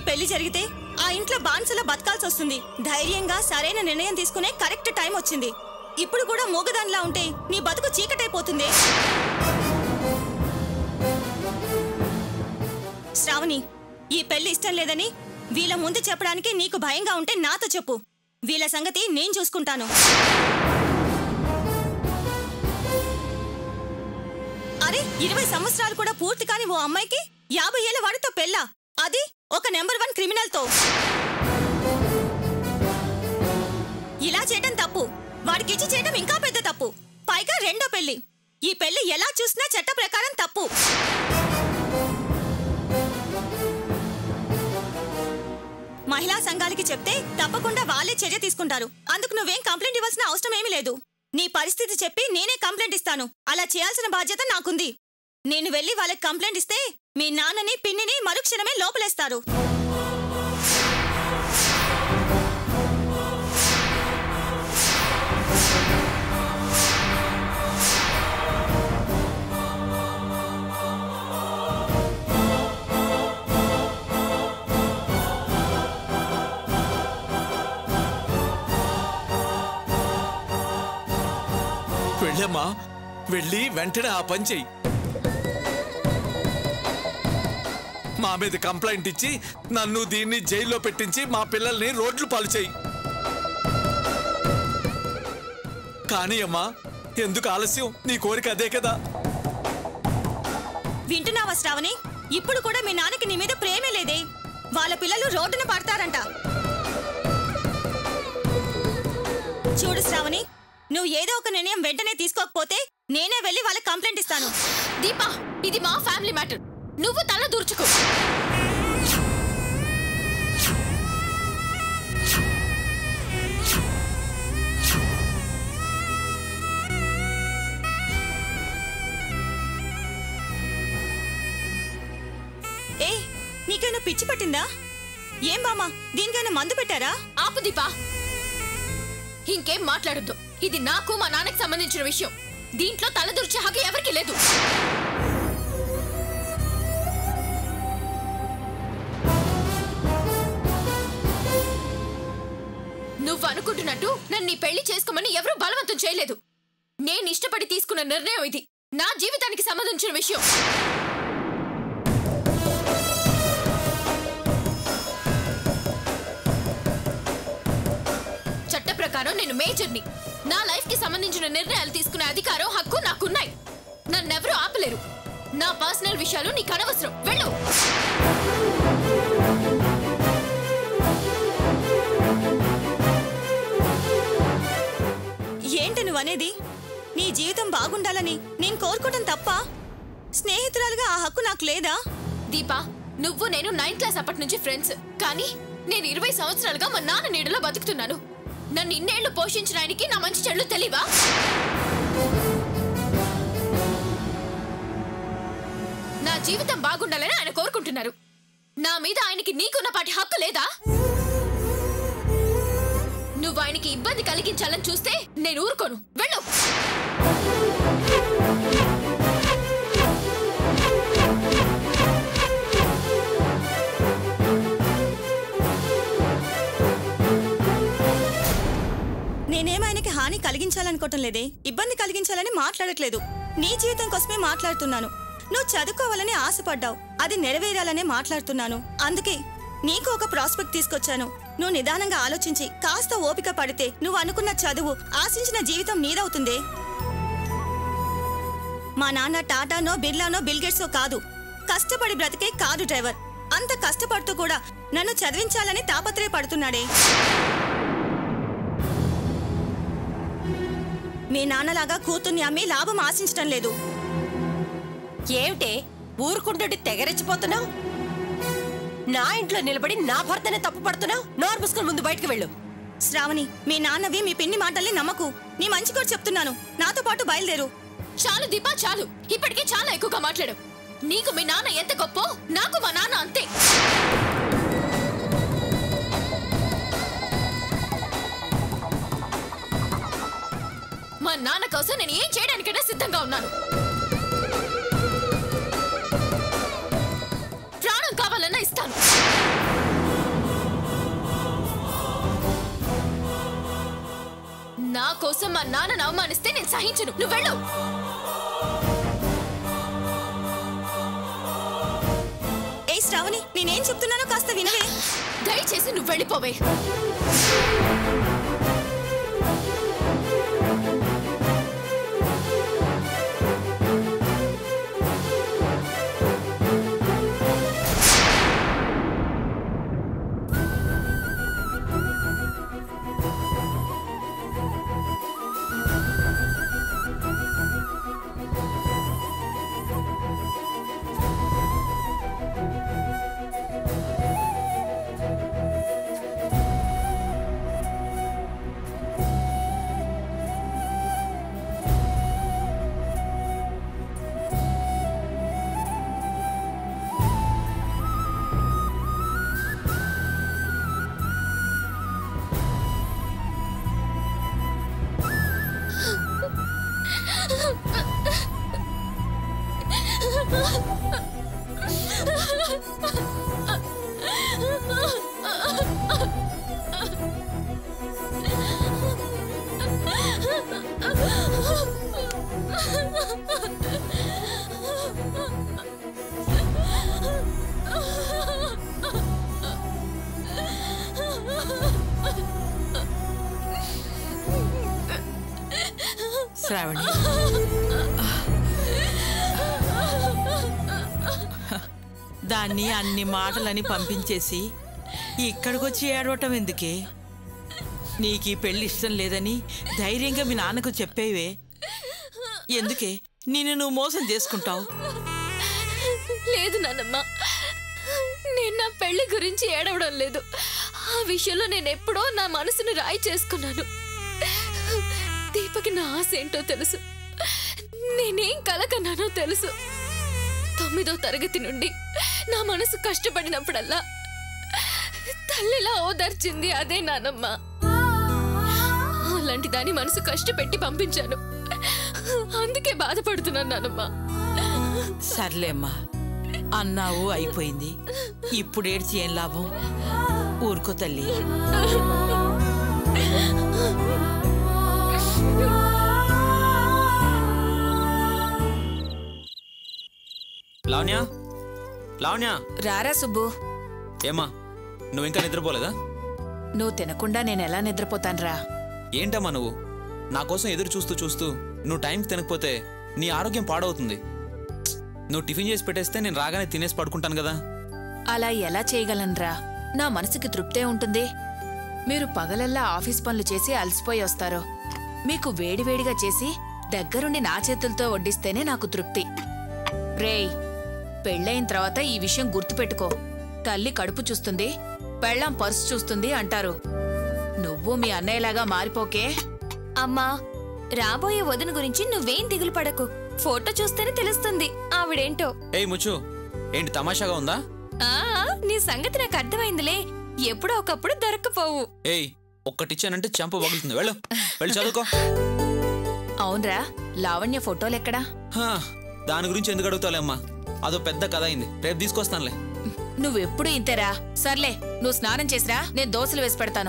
పెళ్లి జరిగితే ఆ ఇంట్లో బాన్సలో బతకాల్సి వస్తుంది ధైర్యంగా సరైన నిర్ణయం తీసుకునే కరెక్ట్ టైం వచ్చింది ఇప్పుడు కూడా మూగదానిలా ఉంటే నీ బతుకు చీకటైపోతుంది శ్రావణి ఈ పెళ్లి ఇష్టం లేదని వీళ్ళ ముందు చెప్పడానికి నీకు భయంగా ఉంటే నాతో చెప్పు వీళ్ళ సంగతి నేను చూసుకుంటాను అరే ఇరవై సంవత్సరాలు కూడా పూర్తి కాని ఓ అమ్మాయికి యాభై ఏళ్ళ వాడితో పెళ్ళా అది ఒక నెంబర్ వన్ క్రిమినల్ తో ఇలా చేయడం తప్పు వాడికి ఇచ్చి చేయడం ఇంకా పెద్ద తప్పు పైగా రెండో పెళ్లి ఈ పెళ్లి ఎలా చూసినా చట్ట ప్రకారం తప్పు మహిళా సంఘాలకి చెప్తే తప్పకుండా వాళ్ళే చర్య తీసుకుంటారు అందుకు నువ్వేం కంప్లైంట్ ఇవ్వాల్సిన అవసరం ఏమీ లేదు నీ పరిస్థితి చెప్పి నేనే కంప్లైంట్ ఇస్తాను అలా చేయాల్సిన బాధ్యత నాకుంది నేను వెళ్ళి వాళ్ళకి కంప్లైంట్ ఇస్తే మీ నాన్నని పిన్నిని మరుక్షణమే లోపలేస్తారు వెళ్ళమ్మా వెళ్ళి వెంటనే ఆ పని చెయ్యి మా మీద కంప్లైంట్ ఇచ్చి నన్ను దీన్ని జైల్లో పెట్టించి మా పిల్లల్ని రోడ్లు పాలు చేయి కానీ అమ్మా ఎందుకు ఆలస్యం నీ కోరిక అదే కదా వింటున్నావా శ్రావణి ఇప్పుడు కూడా మీ నాన్నకి నీ మీద ప్రేమే లేదే వాళ్ళ పిల్లలు రోడ్డున పడతారంట చూడు శ్రావణి నువ్వు ఏదో ఒక నిర్ణయం వెంటనే తీసుకోకపోతే నేనే వెళ్ళి వాళ్ళకి కంప్లైంట్ ఇస్తాను దీపా ఇది మా ఫ్యామిలీ మ్యాటర్ నువ్వు తల దూర్చుకో ఏ నీకైనా పిచ్చి పట్టిందా ఏం బామా దీనికైనా మందు పెట్టారా ఆపు దీపా ఇంకేం మాట్లాడొద్దు ఇది నాకు మా నాన్నకి సంబంధించిన విషయం దీంట్లో తల దూర్చే హక్కు ఎవరికి లేదు నువ్వు అనుకుంటున్నట్టు నన్ను నీ పెళ్లి చేసుకోమని ఎవరూ బలవంతం చేయలేదు నేను ఇష్టపడి తీసుకున్న నిర్ణయం ఇది నా జీవితానికి సంబంధించిన విషయం చట్ట ప్రకారం నేను మేజర్ని నా లైఫ్ కి సంబంధించిన నిర్ణయాలు తీసుకునే అధికారం హక్కు నాకున్నాయి నన్నెవరూ ఆపలేరు నా పర్సనల్ విషయాలు నీకు అనవసరం వెళ్ళు ఏంటి నువ్వనేది నీ జీవితం బాగుండాలని నేను కోరుకోవటం తప్ప స్నేహితురాలుగా ఆ హక్కు నాకు లేదా దీపా నువ్వు నేను నైన్త్ క్లాస్ అప్పటి నుంచి ఫ్రెండ్స్ కానీ నేను ఇరవై సంవత్సరాలుగా మా నాన్న నీడలో బతుకుతున్నాను నన్ను ఇన్నేళ్లు పోషించిన ఆయనకి నా మంచి చెడులు తెలియవా నా జీవితం బాగుండాలని ఆయన కోరుకుంటున్నారు నా మీద ఆయనకి నీకున్న పాటి హక్కు లేదా నువ్వు ఆయనకి ఇబ్బంది కలిగించాలని చూస్తే నేను ఊరుకోను వెళ్ళు నేనేం ఆయనకి హాని కలిగించాలనుకోవటం లేదే ఇబ్బంది కలిగించాలని మాట్లాడట్లేదు నీ జీవితం కోసమే మాట్లాడుతున్నాను నువ్వు చదువుకోవాలని ఆశపడ్డావు అది నెరవేరాలనే మాట్లాడుతున్నాను అందుకే నీకు ఒక ప్రాస్పెక్ట్ తీసుకొచ్చాను నువ్వు నిదానంగా ఆలోచించి కాస్త ఓపిక పడితే నువ్వు అనుకున్న చదువు ఆశించిన జీవితం నీదవుతుందే మా నాన్న టాటానో బిర్లానో బిల్గేట్సో కాదు కష్టపడి బ్రతికే కారు డ్రైవర్ అంత కష్టపడుతూ కూడా నన్ను చదివించాలని తాపత్రయపడుతున్నాడే మీ నాన్నలాగా కూతుర్ని అమ్మి లాభం ఆశించటం లేదు ఏమిటే ఊరుకుంటుంటే తెగరెచ్చిపోతున్నావు నా ఇంట్లో నిలబడి నా భర్తనే తప్పు పడుతున్నావు నోరు మూసుకొని ముందు బయటకు వెళ్ళు శ్రావణి మీ నాన్నవి మీ పిన్ని మాటల్ని నమ్మకు నీ మంచి కూడా చెప్తున్నాను నాతో పాటు బయలుదేరు చాలు దీపా చాలు ఇప్పటికే చాలా ఎక్కువగా మాట్లాడావు నీకు మీ నాన్న ఎంత గొప్ప నాకు మా నాన్న అంతే మా నాన్న కోసం నేను ఏం చేయడానికైనా సిద్ధంగా ఉన్నాను ప్రాణం కావాలన్నా ఇస్తాను కోసం మా నాన్నను అవమానిస్తే నేను సహించను నువ్వు వెళ్ళు ఏ శ్రావణి నేనేం చెప్తున్నానో కాస్త వినవే దయచేసి నువ్వు వెళ్ళిపోవే శ్రావణి దాన్ని అన్ని మాటలని పంపించేసి ఇక్కడికొచ్చి ఏడవటం ఎందుకే నీకు ఈ పెళ్లి ఇష్టం లేదని ధైర్యంగా మీ నాన్నకు చెప్పేవే ఎందుకే నిన్ను నువ్వు మోసం చేసుకుంటావు లేదు నాన్నమ్మ నేను నా పెళ్లి గురించి ఏడవడం లేదు ఆ విషయంలో నేను ఎప్పుడో నా మనసును రాయి చేసుకున్నాను దీపకి నా ఆశ ఏంటో తెలుసు నేనేం కలకన్నానో తెలుసు తొమ్మిదో తరగతి నుండి నా మనసు కష్టపడినప్పుడల్లా తల్లిలా ఓదార్చింది అదే నానమ్మ అలాంటి దాని మనసు కష్టపెట్టి పంపించాను అందుకే బాధపడుతున్నాను నానమ్మ సర్లేమ్మా అన్నావు అయిపోయింది ఇప్పుడు ఏడ్చి ఏం లాభం ఊరుకో తల్లి లావణ్య లావణ్య రారా సుబ్బు ఏమా నువ్వు ఇంకా నిద్రపోలేదా నువ్వు తినకుండా నేను ఎలా నిద్రపోతానురా ఏంటమ్మా నువ్వు నా కోసం ఎదురు చూస్తూ చూస్తూ నువ్వు టైంకి తినకపోతే నీ ఆరోగ్యం పాడవుతుంది నువ్వు టిఫిన్ చేసి పెట్టేస్తే నేను రాగానే తినేసి పడుకుంటాను కదా అలా ఎలా చేయగలనురా నా మనసుకి తృప్తే ఉంటుంది మీరు పగలల్లా ఆఫీస్ పనులు చేసి అలసిపోయి వస్తారు మీకు వేడివేడిగా చేసి దగ్గరుండి నా చేతులతో వడ్డిస్తేనే నాకు తృప్తి రేయ్ పెళ్ళైన తర్వాత ఈ విషయం గుర్తుపెట్టుకో తల్లి కడుపు చూస్తుంది పెళ్ళాం పర్సు చూస్తుంది అంటారు నువ్వు మీ అన్నయ్యలాగా మారిపోకే అమ్మా రాబోయే వదిన గురించి నువ్వేం దిగులు పడకు ఫోటో చూస్తేనే తెలుస్తుంది ఆవిడేంటో ఏయ్ ముచ్చు ఏంటి తమాషాగా ఉందా ఆ నీ సంగతి నాకు అర్థమైందిలే ఎప్పుడో ఒకప్పుడు దొరకపోవు ఏయ్ ఒక్కటిచ్చానంటే చెంప పగులుతుంది వెళ్ళు వెళ్ళి చదువుకో అవునరా లావణ్య ఫోటోలెక్కడా హా, దాని గురించి ఎందుకు అడుగుతావులేమ్మా అదో పెద్ద కథ అయింది రేపు తీసుకొస్తానులే నువ్వెప్పుడు ఇంతేరా సర్లే నువ్వు స్నానం చేసిరా నేను దోశలు వేసి పెడతాను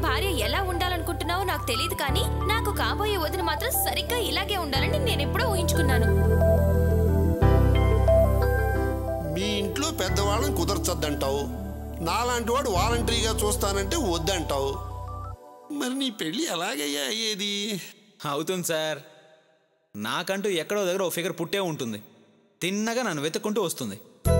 భార్య ఎలా ఉండాలనుకుంటున్నావో నాకు తెలియదు కానీ నాకు కాబోయే వదిన మాత్రం సరిగ్గా ఇలాగే ఉండాలని నేను ఎప్పుడో ఊహించుకున్నాను మీ ఇంట్లో పెద్దవాళ్ళని కుదరచొద్దంటావు నాలాంటి వాడు వాలంటరీగా చూస్తానంటే వద్దంటావు మరి నీ పెళ్ళి ఎలాగయ్యా అయ్యేది అవుతుంది సార్ నాకంటూ ఎక్కడో దగ్గర ఓ ఫిగర్ పుట్టే ఉంటుంది తిన్నగా నన్ను వెతుక్కుంటూ వస్తుంది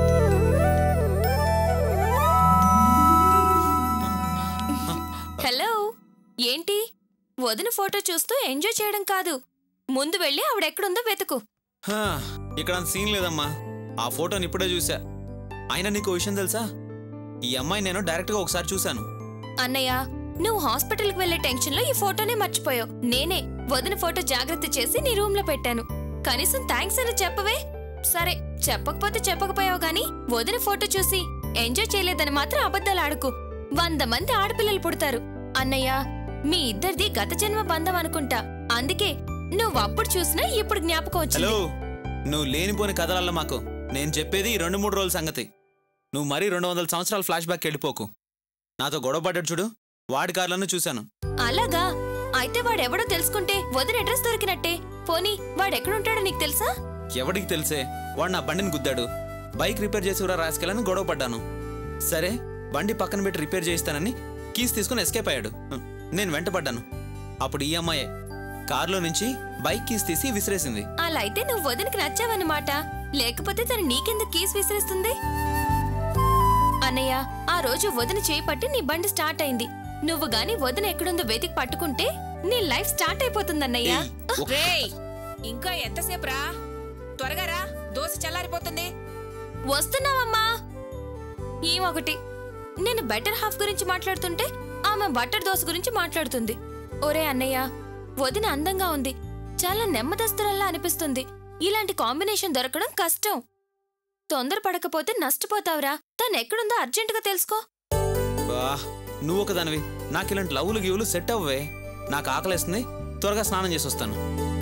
హలో ఏంటి వదిన ఫోటో చూస్తూ ఎంజాయ్ చేయడం కాదు ముందు వెళ్ళి ఆవిడెక్కడుందో వెతుకు హా, ఇక్కడ అంత సీన్ లేదమ్మా ఆ ఫోటోని ఇప్పుడే చూసా అయినా నీకు ఓ విషయం తెలుసా ఈ అమ్మాయి నేను డైరెక్ట్గా ఒకసారి చూశాను అన్నయ్య నువ్వు హాస్పిటల్కి వెళ్లే టెన్షన్ లో ఈ ఫోటోనే మర్చిపోయావు నేనే వదిన ఫోటో జాగ్రత్త చేసి నీ రూమ్ లో పెట్టాను కనీసం థ్యాంక్స్ అని చెప్పవే సరే చెప్పకపోతే చెప్పకపోయావు గాని వదిన ఫోటో చూసి ఎంజాయ్ చేయలేదని మాత్రం అబద్ధాలు ఆడుకు వంద మంది ఆడపిల్లలు పుడతారు అన్నయ్య మీ ఇద్దరిది గత జన్మ బంధం అనుకుంటా అందుకే నువ్వు అప్పుడు చూసినా ఇప్పుడు జ్ఞాపకం వచ్చింది హలో నువ్వు లేనిపోని కథలల్ల మాకు నేను చెప్పేది ఈ రెండు మూడు రోజుల సంగతి నువ్వు మరీ రెండు వందల సంవత్సరాల ఫ్లాష్ బ్యాక్ వెళ్ళిపోకు నాతో గొడవ పడ్డాడు చూడు వాడి కార్లను చూశాను అలాగా అయితే వాడెవడో తెలుసుకుంటే వదిన అడ్రస్ దొరికినట్టే పోనీ వాడెక్కడుంటాడో నీకు తెలుసా ఎవడికి తెలిసే వాడు నా బండిని గుద్దాడు బైక్ రిపేర్ చేసి కూడా రాసుకెళ్ళని గొడవ పడ్డాను సరే బండి పక్కన పెట్టి రిపేర్ చేయిస్తానని కీస్ తీసుకుని ఎస్కేప్ అయ్యాడు నేను వెంటపడ్డాను అప్పుడు ఈ అమ్మాయే కారులో నుంచి బైక్ కీస్ తీసి విసిరేసింది అలా అయితే నువ్వు వదినకి నచ్చావన్నమాట లేకపోతే తను నీకెందుకు కీస్ విసిరిస్తుంది అన్నయ్య ఆ రోజు వదిన చేయి పట్టి నీ బండి స్టార్ట్ అయింది నువ్వు గాని వదిన ఎక్కడుందో వెతికి పట్టుకుంటే నీ లైఫ్ స్టార్ట్ అయిపోతుందన్నయ్య రేయ్ ఇంకా ఎంతసేపు రా త్వరగా రా దోశ చల్లారిపోతుంది వస్తున్నావమ్మా ఏమొకటి నేను బెటర్ హాఫ్ గురించి మాట్లాడుతుంటే ఆమె బటర్ దోశ గురించి మాట్లాడుతుంది ఒరే అన్నయ్య వదిన అందంగా ఉంది చాలా నెమ్మదస్తురల్లా అనిపిస్తుంది ఇలాంటి కాంబినేషన్ దొరకడం కష్టం తొందరపడకపోతే నష్టపోతావురా తను ఎక్కడుందో అర్జెంటుగా తెలుసుకో బా నువ్వు ఒకదానివి నాకు ఇలాంటి లవ్లు గివ్వులు సెట్ అవ్వే నాకు ఆకలేస్తుంది త్వరగా స్నానం చేసి వస్తాను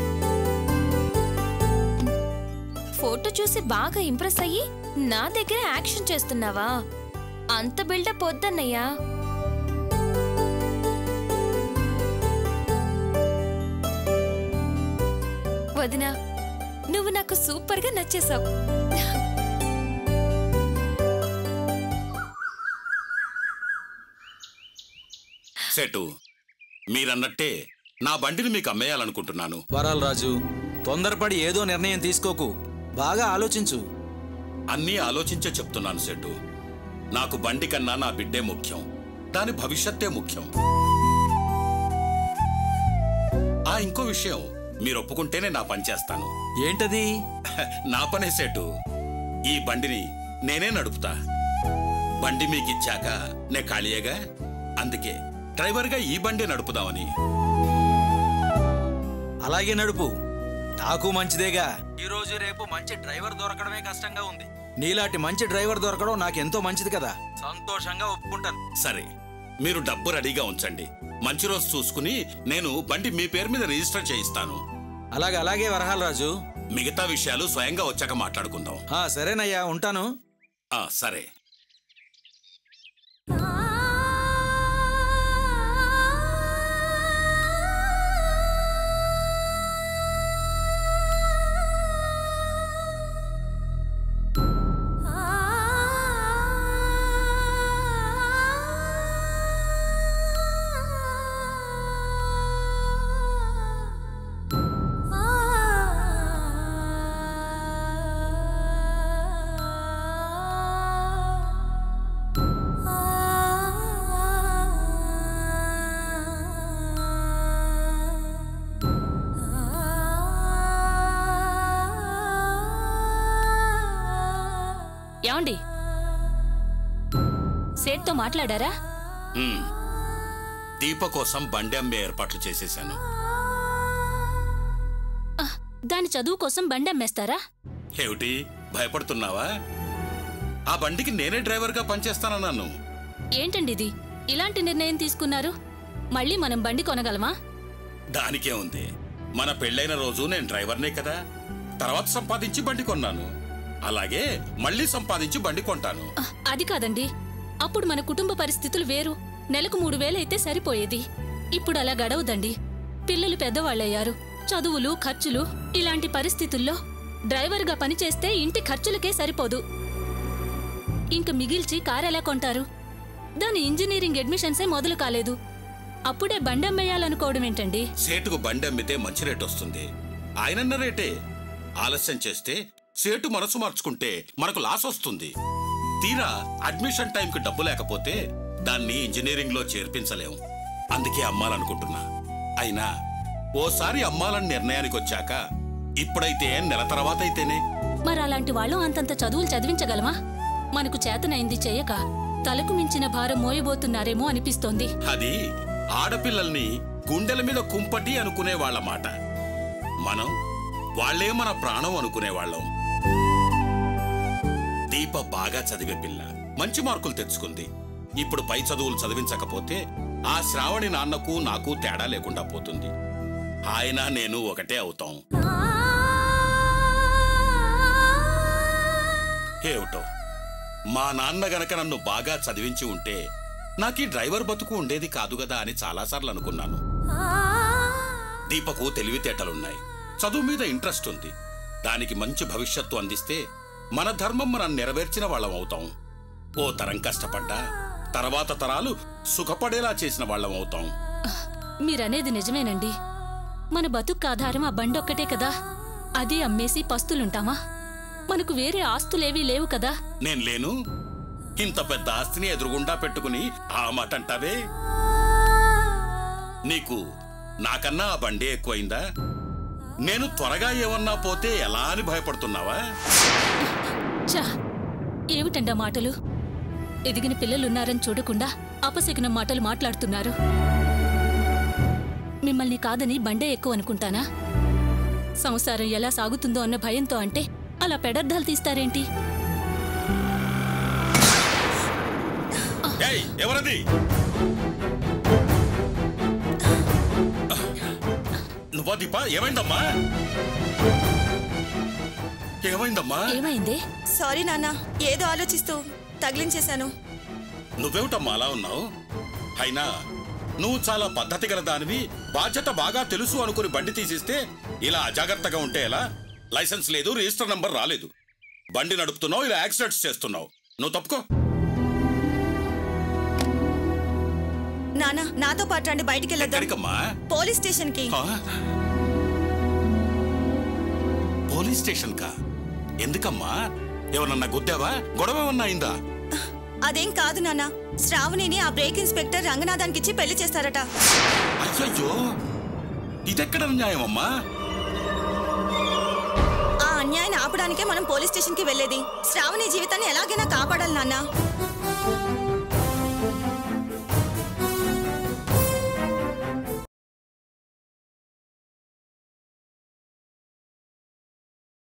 ఫోటో చూసి బాగా ఇంప్రెస్ అయ్యి నా దగ్గర యాక్షన్ చేస్తున్నావా అంత బిల్డప్ వద్దన్నయ్యా వదినా నువ్వు నాకు సూపర్ గా నచ్చేసావు సెటు మీరన్నట్టే నా బండిని మీకు అమ్మేయాలనుకుంటున్నాను వరాలు రాజు తొందరపడి ఏదో నిర్ణయం తీసుకోకు బాగా ఆలోచించు అన్నీ ఆలోచించే చెప్తున్నాను సెటు నాకు బండి కన్నా నా బిడ్డే ముఖ్యం దాని భవిష్యత్తే ముఖ్యం ఆ ఇంకో విషయం మీరు ఒప్పుకుంటేనే నా పని చేస్తాను ఏంటది నా పనే సెటు ఈ బండిని నేనే నడుపుతా బండి మీకిచ్చాక నే ఖాళీయేగా అందుకే డ్రైవర్గా ఈ బండి నడుపుదామని అలాగే నడుపు నాకు మంచిదేగా ఈ రోజు రేపు మంచి డ్రైవర్ దొరకడమే కష్టంగా ఉంది నీలాంటి మంచి డ్రైవర్ దొరకడం నాకు ఎంతో మంచిది కదా సంతోషంగా ఒప్పుకుంటాను సరే మీరు డబ్బు రెడీగా ఉంచండి మంచి రోజు చూసుకుని నేను బండి మీ పేరు మీద రిజిస్టర్ చేయిస్తాను అలాగే అలాగే వరహాల రాజు మిగతా విషయాలు స్వయంగా వచ్చాక మాట్లాడుకుందాం ఆ సరేనయ్యా ఉంటాను ఆ సరే ఏమండి సేట్తో మాట్లాడారా ఉమ్. దీప కోసం బండి అమ్మే ఏర్పాట్లు చేసేశాను దాని చదువు కోసం బండి అమ్మేస్తారా ఏమిటి భయపడుతున్నావా ఆ బండికి నేనే డ్రైవర్గా పనిచేస్తానన్నాను ఏంటండి ఇది ఇలాంటి నిర్ణయం తీసుకున్నారు మళ్ళీ మనం బండి కొనగలమా దానికే ఉంది మన పెళ్ళైన రోజు నేను డ్రైవర్నే కదా తర్వాత సంపాదించి బండి కొన్నాను అలాగే మళ్ళీ సంపాదించి బండి కొంటాను అహ్, అది కాదండి అప్పుడు మన కుటుంబ పరిస్థితులు వేరు నెలకు మూడు వేలైతే సరిపోయేది ఇప్పుడు అలా గడవదండి పిల్లలు పెద్దవాళ్ళయ్యారు చదువులు ఖర్చులు ఇలాంటి పరిస్థితుల్లో డ్రైవర్గా పనిచేస్తే ఇంటి ఖర్చులకే సరిపోదు ఇంక మిగిల్చి కారు ఎలా కొంటారు దాని ఇంజనీరింగ్ అడ్మిషన్సే మొదలు కాలేదు అప్పుడే బండమ్మేయాలనుకోవడం ఏంటండి సేటుకు బండి అమ్మితే మంచి రేట్ వస్తుంది ఆయనన్న రేటే ఆలస్యం చేస్తే సేటు మనసు మార్చుకుంటే మనకు లాస్ వస్తుంది తీరా అడ్మిషన్ టైంకి డబ్బు లేకపోతే దాన్ని ఇంజనీరింగ్ లో చేర్పించలేం అందుకే అమ్మాలనుకుంటున్నా అయినా ఓసారి అమ్మాలని నిర్ణయానికి వచ్చాక ఇప్పుడైతే నెల తర్వాత అయితేనే మరి అలాంటి వాళ్ళు అంతంత చదువులు చదివించగలమా మనకు చేతనైంది చేయక తలకు మించిన భారం మోయబోతున్నారేమో అనిపిస్తోంది అది ఆడపిల్లల్ని గుండెల మీద కుంపటి అనుకునే వాళ్ళ మాట మనం వాళ్ళే మన ప్రాణం అనుకునేవాళ్ళం దీప బాగా చదివే పిల్ల మంచి మార్కులు తెచ్చుకుంది ఇప్పుడు పై చదువులు చదివించకపోతే ఆ శ్రావణి నాన్నకు నాకు తేడా లేకుండా పోతుంది ఆయన నేను ఒకటే అవుతాం ఏమిటో మా నాన్న గనక నన్ను బాగా చదివించి ఉంటే నాకీ డ్రైవర్ బతుకు ఉండేది కాదు కదా అని చాలాసార్లు అనుకున్నాను దీపకు తెలివితేటలున్నాయి చదువు మీద ఇంట్రెస్ట్ ఉంది దానికి మంచి భవిష్యత్తు అందిస్తే మన ధర్మం మనం నెరవేర్చిన వాళ్ళం అవుతాం ఓ తరం కష్టపడ్డా తర్వాత తరాలు సుఖపడేలా చేసిన వాళ్ళం అవుతాం మీరనేది నిజమేనండి మన బతుకు ఆధారం ఆ బండొక్కటే కదా అది అమ్మేసి పస్తులుంటామా మనకు వేరే ఆస్తులేవీ లేవు కదా నేను లేను ఇంత పెద్ద ఆస్తిని ఎదురుగుండా పెట్టుకుని ఆ మాట అంటావే నీకు నాకన్నా ఆ బండి ఎక్కువైందా నేను త్వరగా ఏమన్నా పోతే ఎలా అని భయపడుతున్నావా చా ఏమిటండా మాటలు ఎదిగిన పిల్లలున్నారని చూడకుండా అపశకున మాటలు మాట్లాడుతున్నారు మిమ్మల్ని కాదని బండే ఎక్కువ అనుకుంటానా సంసారం ఎలా సాగుతుందో అన్న భయంతో అంటే అలా పెడర్థాలు తీస్తారేంటి ఏయ్ ఎవరది నువ్వా దీప ఏమైందమ్మా ఏమైందమ్మా ఏమైంది సారీ నాన్న ఏదో ఆలోచిస్తూ తగిలించేశాను నువ్వేమిటమ్మా అలా ఉన్నావు అయినా నువ్వు చాలా పద్ధతి గల దానివి బాధ్యత బాగా తెలుసు అనుకుని బండి తీసిస్తే ఇలా అజాగ్రత్తగా ఉంటే ఎలా లైసెన్స్ లేదు రిజిస్టర్ నంబర్ రాలేదు బండి నడుపుతున్నావు ఇలా యాక్సిడెంట్స్ చేస్తున్నావు నువ్వు తప్పుకో నాన్న నాతో పాటు రండి బయటికి వెళ్ళొద్దాం ఎక్కడికమ్మా పోలీస్ స్టేషన్ కి ఆ? పోలీస్ స్టేషన్ కా ఎందుకమ్మా ఎవరన్నా గుద్దావా గొడవ ఏమన్నా అయిందా అదేం కాదు నాన్న శ్రావణిని ఆ బ్రేక్ ఇన్స్పెక్టర్ రంగనాథానికి ఇచ్చి పెళ్లి చేస్తారట అయ్యయ్యో ఇదెక్కడ న్యాయమమ్మా ఆ అన్యాయాన్ని ఆపడానికే మనం పోలీస్ స్టేషన్ కి వెళ్ళేది శ్రావణి జీవితాన్ని ఎలాగైనా కాపాడాలి నాన్న